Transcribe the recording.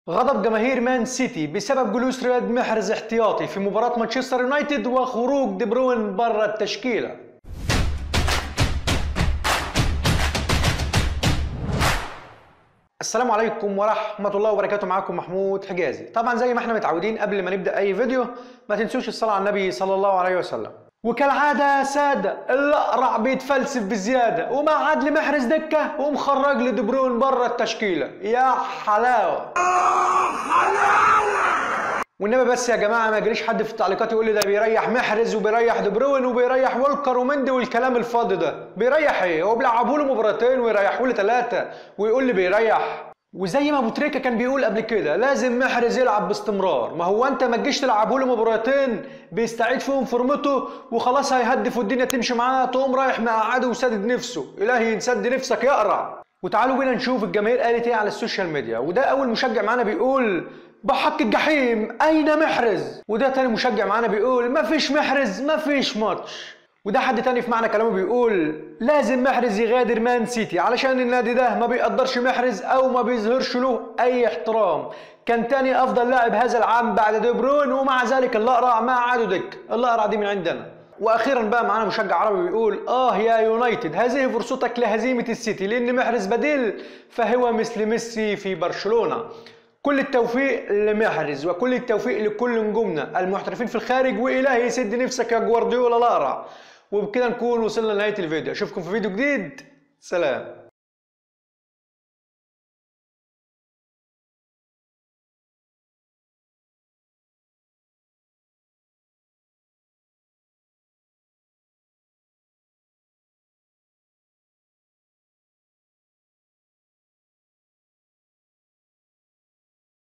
غضب جماهير مان سيتي بسبب جلوس رياض محرز احتياطي في مباراة مانشستر يونايتد وخروج دي بروين بره التشكيلة السلام عليكم ورحمة الله وبركاته معاكم محمود حجازي طبعا زي ما احنا متعودين قبل ما نبدأ أي فيديو ما تنسوش الصلاة على النبي صلى الله عليه وسلم وكالعادة يا سادة الأقرع بيتفلسف بزيادة ومع عدل محرز دكة ومخرج لي دي بروين بره التشكيلة يا حلاوة والنبي بس يا جماعه ما يجريش حد في التعليقات يقول لي ده بيريح محرز وبيريح دي بروين وبيريح وولكر ومندي والكلام الفاضي ده بيريح ايه هو بيلعبوا له مباراتين ويريحوا لي ثلاثه ويقول لي بيريح وزي ما ابو تريكه كان بيقول قبل كده لازم محرز يلعب باستمرار ما هو انت ما تجيش تلعبه له مباراتين بيستعيد فيهم فورمته وخلاص هيهدف والدنيا تمشي معاه تقوم رايح مقعده وسادد نفسه الهي ينسد نفسك يقرع وتعالوا بينا نشوف الجماهير قالت ايه على السوشيال ميديا وده اول مشجع معانا بيقول بحق الجحيم اين محرز وده تاني مشجع معانا بيقول مفيش محرز مفيش ماتش وده حد تاني في معنى كلامه بيقول لازم محرز يغادر مان سيتي علشان النادي ده ما بيقدرش محرز او ما بيظهرش له اي احترام كان تاني افضل لاعب هذا العام بعد دي بروين ومع ذلك الاقرع ما عادوا دك الاقرع دي من عندنا واخيرا بقى معانا مشجع عربي بيقول اه يا يونايتد هذه فرصتك لهزيمه السيتي لان محرز بديل فهو مثل ميسي في برشلونه كل التوفيق لمحرز وكل التوفيق لكل نجومنا المحترفين في الخارج والهي يسد نفسك يا جوارديولا الاقرع وبكده نكون وصلنا لنهايه الفيديو اشوفكم في فيديو جديد سلام